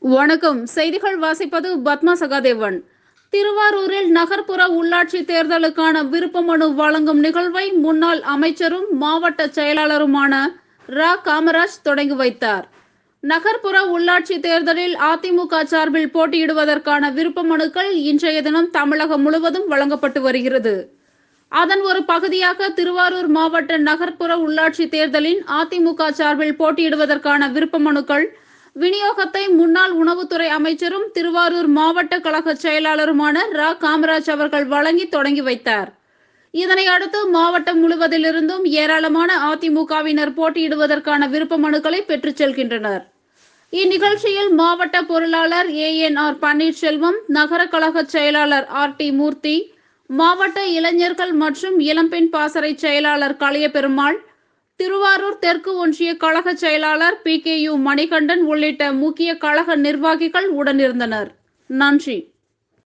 வணக்கம் செய்திகள் வாசிப்பது பத்மா சகாதேவன் திருவாரூரில் நகர்ப்புற உள்ளாட்சி தேர்தலுக்கான விருப்ப மனு வழங்கும் நிகழ்வை முன்னாள் அமைச்சரும் மாவட்ட செயலாளருமான ரா காமராஜ் தொடங்கி வைத்தார் நகர்ப்புற உள்ளாட்சி தேர்தலில் அதிமுக சார்பில் போட்டியிடுவதற்கான விருப்ப மனுக்கள் இன்றைய தினம் தமிழகம் முழுவதும் வழங்கப்பட்டு வருகிறது அதன் ஒரு பகுதியாக திருவாரூர் மாவட்ட நகர்ப்புற உள்ளாட்சி தேர்தலின் அதிமுக சார்பில் போட்டியிடுவதற்கான விருப்ப மனுக்கள் விநியோகத்தை முன்னாள் உணவுத்துறை அமைச்சரும் திருவாரூர் மாவட்ட கழக செயலாளருமான ரா காமராஜ் அவர்கள் வழங்கி தொடங்கி வைத்தார் இதனை அடுத்து மாவட்டம் முழுவதிலிருந்தும் ஏராளமான அதிமுகவினர் போட்டியிடுவதற்கான விருப்ப மனுக்களை பெற்றுச் செல்கின்றனர் இந்நிகழ்ச்சியில் மாவட்ட பொருளாளர் ஏ என் ஆர் பன்னீர்செல்வம் நகர கழக செயலாளர் ஆர் டி மூர்த்தி மாவட்ட இளைஞர்கள் மற்றும் இளம்பெண் பாசறை செயலாளர் கலியபெருமாள் திருவாரூர் தெற்கு ஒன்றிய கழக செயலாளர் பி கே யு மணிகண்டன் உள்ளிட்ட முக்கிய கழக நிர்வாகிகள் உடனிருந்தனர் நன்றி